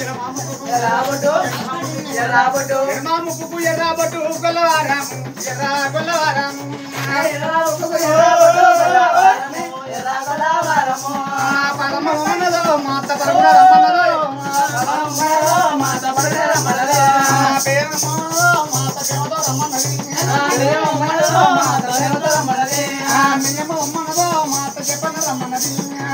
ఎర్రాబొట్టు ఎర్రాబొట్టు ఎర్మా ముక్కుకు ఎర్రాబట్టు గొల్లవారం ఎర్ర గొల్లవారం ఆ పరమ ఉన్నదో మాత పరమ రమ్మన్నదో ఆ పేరమో మాత పేమతో రమ్మన్నది ఆ నియమ ఉమ్మనదో మాత చెప్పన రమ్మన్నది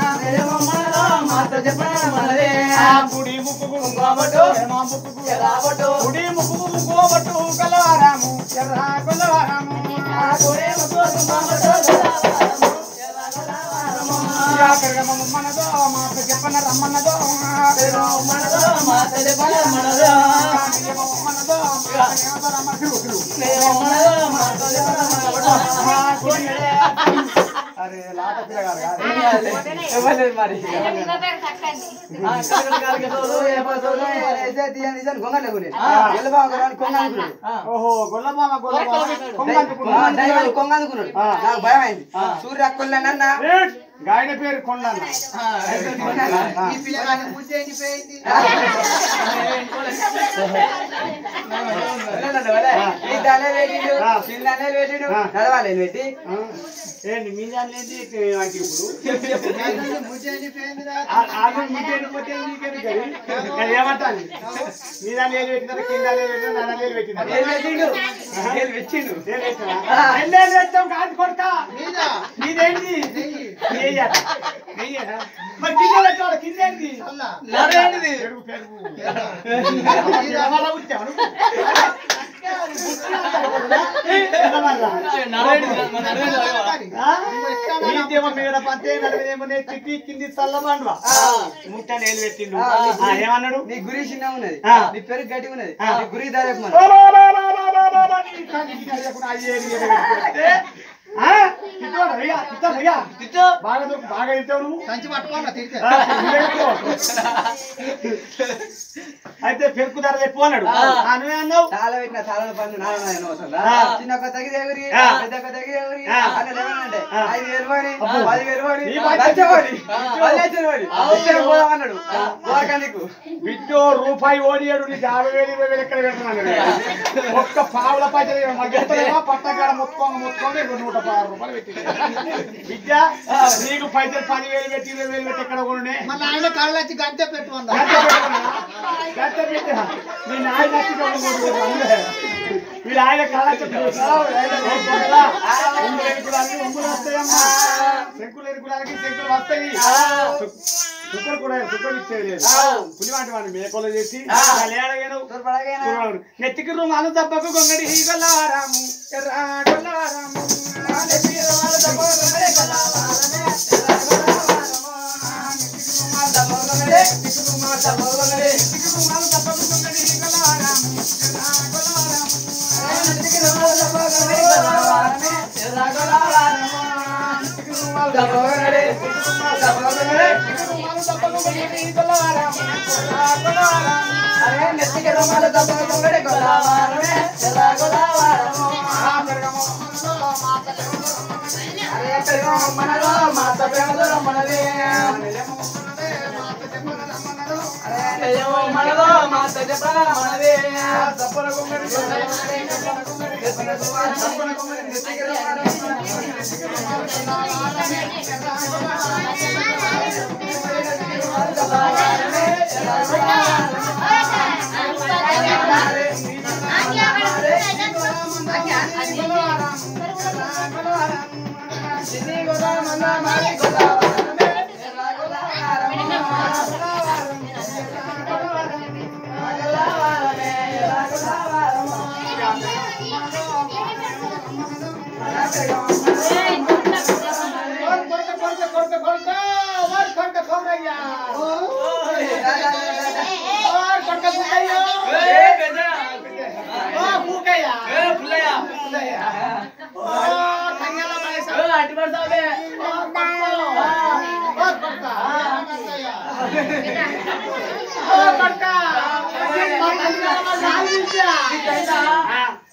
ఆ గుడి ముక్కుకు గోబట్టు ఎర్మా ముక్కుకు ఎర్రాబొట్టు గుడి ముక్కుకు గోబట్టు గొల్లవారము ఎర్ర గొల్లవారము యా పెరగమ ఉమ్మనదో మాత చెప్పన రమ్మన్నదో ఆ పెరగమ ఉమ్మనదో మాత చెప్పన రమ్మన్నదో నియమ ఉమ్మనదో మాత పేమతో రమ్మన్నది అరే లాట పిల్లగారు కాదు మరి ఓహో గొల్లబామ గొల్లబామ కొంగనుకున్నాడు నాకు భయం అయింది సూర్య కొల్లనన్న ఏయ్, గాయన పేరు కొండన్న ఈ పిల్లగాని బుద్ధి ఎండిపోయింది ఈ తలే పెట్టిండు కింద అనేది పెట్టిండు చదవాలి పెట్టి ఆ, ఏంటి మీ దాని ఏంటి నాకు ఇప్పుడు బుద్ధి ఎండిపోయింది ఆ- ఆల్రెడీ మీకు వెళ్ళిపోతే మీకేంటి గది? అది ఏమంటాను మీ దాని ఏది పెట్టినారు కింద ఏది పెట్టినారు నా దాని ఏది పెట్టినారు ఏం పెట్టిండు ఏం పెట్టిండు ఏం పెట్టినా? ఎన్నేళ్ళు పెట్టావు కాదు కొడక నీదేంటి నెయ్యట. నెయ్యనా? మరి కింద పెట్టాడు కింద ఏంటి నరేంటిది పెరుగు పెరుగు ఎవరా పుట్టావు నువ్వు? ఎవరా? ఆ? నీదేమో మీద పత్తే నడిమేమో నే చిట్టి కింది చల్లబండ్వా ముట్ట నేలు పెట్టిండు ఆ, ఆ, ఏమన్నాడు నీ గురి చిన్న ఉన్నది ఆ. నీ పెరుగు గట్టి ఉన్నది ఆ. నీ గురి దారేపు ఓ బా బా బా బా బా బా బా, నీ కంటికి తెలియకుండా అయ్యేది ఏదో పెడితే, ఆ? తిట్టాడు, అయ్యా, తిట్టాడు, అయ్యా. బాగా దొరికి- బాగా తిట్టావు నువ్వు సంచి పట్టుకోండి తిరిగి ఆ, తిరిగేట్టుకో. అయితే పెరుకు ధర చెప్పు అన్నాడు ఆ, నువ్వే అన్నావు చాలా పెట్టిన చాలా పనులు నాన్న ఆయన వస్తుందా ఆ. చిన్న కొత్తకి దేవురి ఆ. పెద్ద కొత్తకి దేవురి ఆ. అని ఏమనంటే ఆ. ఐదు వేలు పని అబ్బో. పది వేలు పని నీ బాధ్యత. లక్ష పని ఆ. పది లక్షలు పని ఇద్దరు పోదామన్నాడు గోరకందుకు బిడ్డో రూపాయి ఓడియాడు నీకు యాభై వేలు ఇరవై వేలు ఎక్కడ పెడుతున్నాను ఒక్క పావుల పైసలు మధ్యలో పట్టకాడ మొత్తుకోంగ మొత్తుకోండి ఇప్పుడు నూట పదహారు రూపాయలు పెట్టి బిడ్డ నీకు పైసలు పది వేలు పెట్టి ఇరవై వేలు పెట్టి ఎక్కడ కొనునే మళ్ళీ ఆయన కళ్ళు వచ్చి గంటే పెట్టుకుందా గంట పెట్టు. మీ నాయన వచ్చి కొనుక్కోడు. అందుకే. వీళ్ళ ఆయన కళ్ళ ఉమ్ములు వస్తాయమ్మా శంకులు ఎరుకులానికి శంకులు వస్తాయి శుక్రుడు కూడా శుక్రుడు ఇచ్చేది లేదు పులి వంటి వాడిని మేకలు చేసి లేడగాను చూడవాడు. నెత్తికి రుమాలు దెబ్బకు గొంగడి గొల్లవారాము ఎర్ర గొల్లవారాము నెత్తికి రుమాలు దెబ్బకు గొంగడి గొల్లవారమే, ఎర్ర గొల్లవారము. నెత్తికి రుమాలు దెబ్బకు గొంగడి, నెత్తికి రుమాలు దెబ్బకు గొంగడి, నెత్తికి రుమాలు దెబ్బకు గొంగడి గొల్లవారాము, ఎర్ర గొల్లవారము. నెత్తికి రుమాలు దెబ్బకు గొంగడి గొల్లవారమే, ఎర్ర గొల్లవారము. నెత్తికి రుమాలు దెబ్బకు గొంగడి, నెత్తికి రుమాలు దెబ్బకు గొంగడి, నెత్తికి రుమాలు దెబ్బకు గొంగడి గొల్లవారము, ఎర్ర గొల్లవారము. అరే నెత్తికి రుమాలు దెబ్బకు గొంగడి గొల్లవారమే, ఎర్ర గొల్లవారము. ఆ పెరగము అరే పెరగము మనలో మాత ప్రేమతో రమ్మన్నది. అరే పెరగము మనలో మాత చెప్పన రమ్మన్నది. తప్పన గుమ్మడి గొల్లవారమే, తప్పన గుమ్మడి తప్పన గుమ్మడి తప్పన గుమ్మడి నెత్తికి రుమాలు నెత్తికి రుమాలు గొల్లవారమే, ఎర్ర గొల్లవారమే. నెత్తికి రుమాలు గొల్లవారమే, ఎర్ర గొల్లవారమే.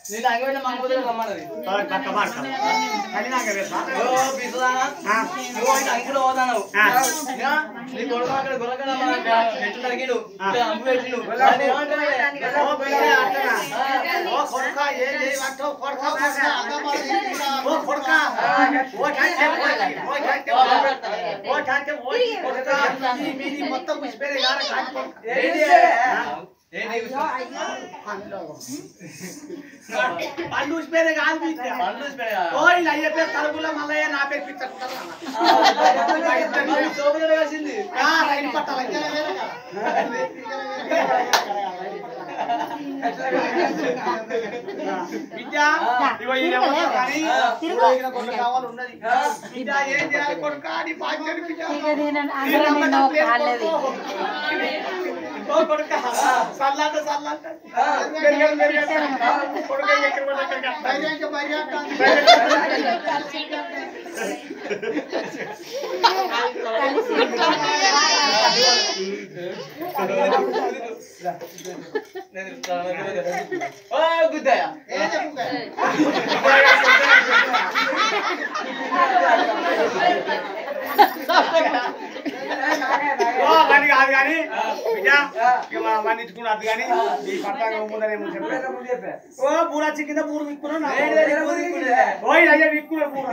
నేను అంగడి మంగళ రమ్మన్నది పక్క మాట కలినాక రేపా? ఓ పిసదానా ఆ. నువ్వు అయితే అంకులు పోతాను ఆ. నీ కొడుకు అక్కడ గుర్రకడ నెట్టు తరిగిడు ఆ. అంపు పెట్టిను వాడిని ఏమంటారు? ఓ పిల్లే అట్టనా? ఓ కొడుకా, ఏం చేయమంటావు? కొడుకా, కొడుకా. ఓ కొడుకా. ఓ టాంకే, ఓ టాంకే, ఓ టాంకే, ఓ టాంకే, ఓ కొడుకా. నీ- మీది మొత్తం పుష్పేరే గార కాని కొడుకా. ఏంటి ఆ? ఏంటి పండు పుష్పేరే కాదు మీకు. పండు చూసి పెడగా. ఓ ఇలా అయ్యే పేరు తలుపుల మల్లయ్య నా పేరు పిచ్చకుంటారు నువ్వు సోపులో వేసింది రైలు పట్టాలి బిడ్డ ఇగో ఈ వ్యవస్థ కానీ ఊరేగిన కొన్ని కావాలి ఉన్నది బిడ్డ ఏం చేయాలి కొడుక అని బాధ్యత బిడ్డ ఓ కొడుక సల్లాట సల్లాట మెరుగలు మెరుగలు కొడుక ఎక్కడ పడితే అక్కడికి వస్తా. ధైర్యంగా ఓ గుద్దయ్య ఓ వాడిని కాదు కానీ బిడ్డ ఇక మా వాడిని ఇచ్చుకుని అది కానీ ఈ పట్టాగా ముందరేమో చెప్పారు ఓ పూరా చిక్కింద పూరు విక్కున్నాడు ఓ ఈ అయ్య విక్కున్నాడు పూర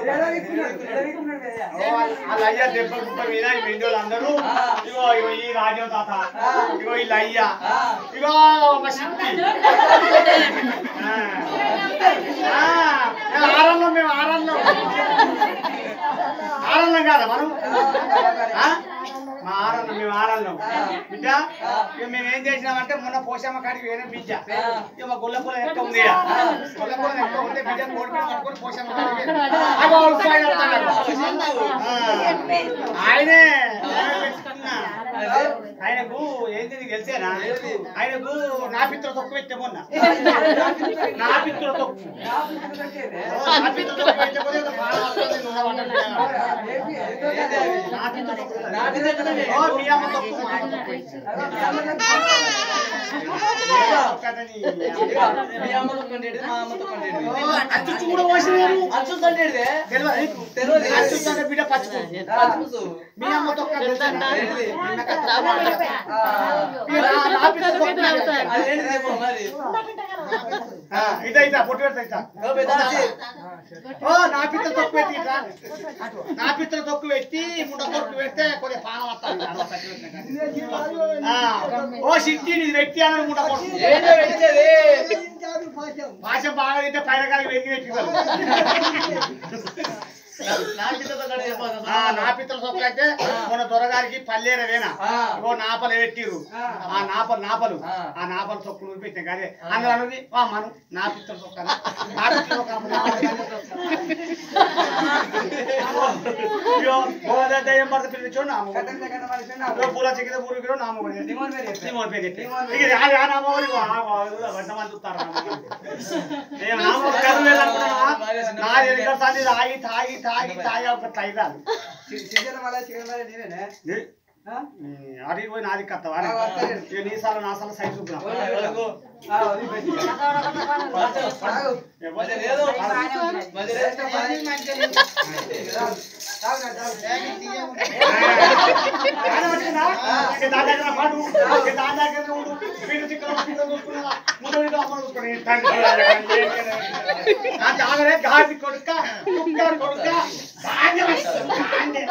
ఓ, వాళ్ళ అయ్య దెబ్బ గుప్ప మీద ఈ మెండోళ్ళు అందరూ ఇగో ఇగో ఈ రాజీవ్ తాత ఇగో ఈ అయ్య ఇగో ఒక శక్తి ఆ. ఆ, మేము ఆరంలో మేము ఆరంలో ఆరంలో కాదా మనం ఆ? మా ఆరంలో మేము ఆరంలో బిడ్డ ఇక మేము ఏం చేసినామంటే మొన్న పోషమ్మ కాడికి వేరే బిడ్డ ఇక మా గొల్ల పొలం ఎక్కువ ఉంది ఈడ. గొల్ల పొలం ఎక్కువ ఉంటే బిడ్డ కోడి పిల్ల పట్టుకొని పోషమ్మ కాడికి పోయినా. అగో వాళ్ళు సాయి వస్తున్నాడు. ఆ. ఆయనే ఆయనే పెట్టుకున్నా. ఆయనకు ఏంది నీకు తెలిసేనా ఆయనకు నా పిత్ర తొక్కు పెట్టే మొన్న నా పిత్ర తొక్కు నా పిత్ర తొక్కు పెట్టే పోతే ఏదో బాగా వస్తుంది, నువ్వు అన్నట్టు. నా పిత్ర తొక్కు. ఓ, మీ అమ్మ తొక్కు, మా అమ్మ తొక్కు. ఒక్కటని. మీ అమ్మతో కొండేది మా అమ్మతో కొండేది ఓ, అచ్చు కూడా పోసినారు. అచ్చు తండేది తెలియదా నీకు? తెలియదు. అచ్చు అంటే బిడ్డ పచ్చుకో. పచ్చుపుసు మీ అమ్మ తొక్క తెలుసా? తెలియదు. నిన్న కత్తిరా మాట. ఇక నా- నా పిత్ర తొక్కు నాకు తెలుసా? అది ఏంటి చెప్పు మరి ఆ, ఇదా ఇదా పొట్టు పెడతా ఇదా. ఓ పెద్దాచి ఓ నా పిత్ర తొక్కు పెట్టి ఇట్రా. నా పిత్ర తొక్కు పెట్టి ముడ తొక్కు పెడితే కొద్దిగా పానం వస్తాను ఆ, ఓ సిట్టి ఇది వ్యక్తి అని ముడ కొడుకు ఏంటో పెట్టేది భాష బాగా తింటే పైన కాడికి వెంగి పెట్టినారు నా పిల్లతో కూడా చెప్పాలి ఆ, నా పిత్ర తొక్కు అయితే మన దొరగారికి పల్లేర వేనా ఆ. ఓ నాపలు పెట్టిరు ఆ నాపలు నాపలు ఆ. ఆ నాపలు తొక్కులు పెట్టిన కదే అందులో అనుది ఆ మను నా పిత్ర తొక్క నా పిత్ర తొక్క అమ్మ, నా పిత్ర తొక్క. అయ్యో, ఓ దయ్యం పడత పిల్లలు చూడు నా అమ్మ. ఓ పూల చిక్కిన పూరికిలో నా అమ్మ కూడా. తిమోన్ పేరు చెప్పి. ఇక ఇది ఆ- ఆ నామ కూడా ఇగో, ఆ- ఆ ఇది వంటమంది చూస్తారు నా అమ్మ. ఏం నామ ఒక కథ లేదనుకున్నావా? నాది ఎక్కడ సారి తాగి తాగి తాగి తాగి ఒక తైదాలు అడిగి పోయి నాది కత్తవా ఆ, వస్తాను. ఇక నీ సార్లు నా సార్లు సైజు చూపురా. మధ్య లేదు మధ్య లేదు ఆయన వచ్చిందా? ఇక దాని దగ్గర పడు. ఇక దాని దగ్గర ఉండు. వీడు చిక్కన పట్టుకొని చూసుకున్నావా? ముందు వీడు అమ్మను చూసుకుని, తండ్రి ఆ జాగరే గాడి కొడుక, కుక్క కొడుక, గాడి వస్తుంది, గాడి.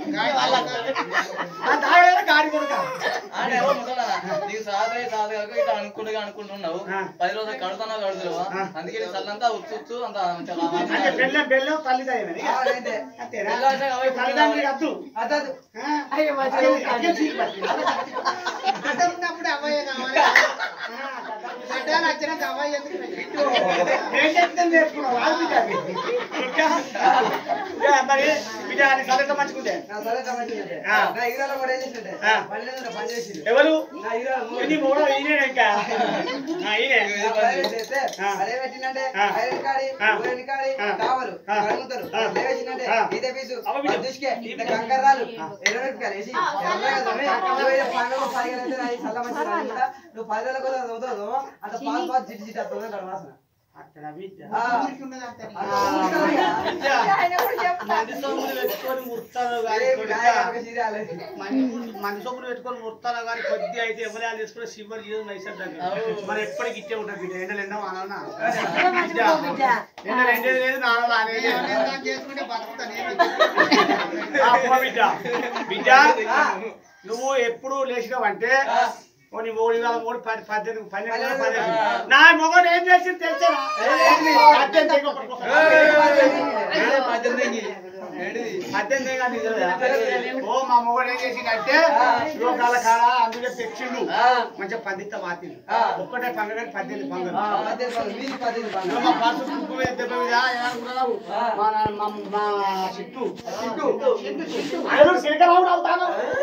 ఆ జాగరే గాడి కొడుక. అంటే ఎవరు ముసలా? నీకు సాధన సాధన కాక ఇట్లా అనుకుంటుగా అనుకుంటున్నావు ఆ. పది రోజులు కడుతున్నావు కడుతున్నావా ఆ. అందుకే నీ చల్లంతా ఉచ్చు ఉచ్చు అంత మంచిగా లాభం. అంటే బెల్లం బెల్లం తల్లి దయ్యమని. అంతేనా? బెల్లం అంటే అవే తల్లిదండ్రులకి అద్దు. ఆ? అదే, అదే చీకు పట్టి. అదే ఉన్నప్పుడు అవ్వయ్య కావాలి. ఆ, గడ్డాలు వచ్చినాక అవ్వయ్య ఎందుకు పెట్టు? ఏం చెప్తాను నేర్చుకున్నావు? వాళ్ళు బిడ్డ అది. ఇంకా? ఇంకా మరి బిడ్డ అది చదివితే మంచిగుందే. ఆ. ఎవరు ఇది కూడా ఈయనే ఇంకా ఆ, ఈయనే ఆ. ఆ. ఆ. ఆ. కావలు ఆ. కడుగుతారు ఆ. లేవేసిందంటే ఆ. ఈత పీసు అవ్వ బిడ్డ. దుష్కే ఇంత కంకర్రాలు ఎర్ర కలిసి ఎర్రగా తవ్వి, నువ్వు పండుగ పదిగలైతే అది చల్ల మంచిది అనుకుంటా. నువ్వు పది రోజుల కోసం చదువుతావు అంత పాలు పాలు జిడ్డు జిడ్డు వస్తుంది అక్కడ వాసన అక్కడ బిడ్డ ఆ. అంత ఊరుకోలేదా? మంది సొమ్ములు పెట్టుకొని ముడతాను కానీ ఏం కొడుకా. గాయ ఒక చీరాలే. మంది మంది సొమ్ములు పెట్టుకొని ముడతాను కానీ కొద్ది అయితే ఎవరు తీసుకుని శివర్ జీవం నైసర్ దగ్గర మరి ఎప్పటికి ఇచ్చే ఉంటుంది బిడ్డ ఎండలు ఎండ వానలు ఎండలు ఎండేది లేదు నానలు అనేది బిడ్డ బిడ్డ నువ్వు ఎప్పుడు లేచినావంటే ఓ నీ మూడు వేల మూడు పది పద్దెనిమిది పన్నెండు వేల పదిహేను నా మొగడు ఏం చేసింది తెలుసా పద్దెనిమిది ఇంకొక ఒక్క. అయితే పద్దెనిమిది ఏంటిది పద్దెనిమిది కాదు ఇది కదా. ఓ మా మొగడు ఏం చేసిందంటే శ్లోకాల కాడ అందులో తెచ్చిండు మంచిగా పద్దెనిమిది వాతిని ఒక్కటే పండుగ పద్దెనిమిది పండుగ ఆ, పద్దెనిమిది పనులు, మీకు పద్దెనిమిది పనులు. మా పాసు కుక్కు మీద దెబ్బ మీద ఏమనుకున్నావు మా నా- మా మా చిట్టు చిట్టు చిట్టు చిట్టు చిట్టు సిలికరావుడు అవుతాను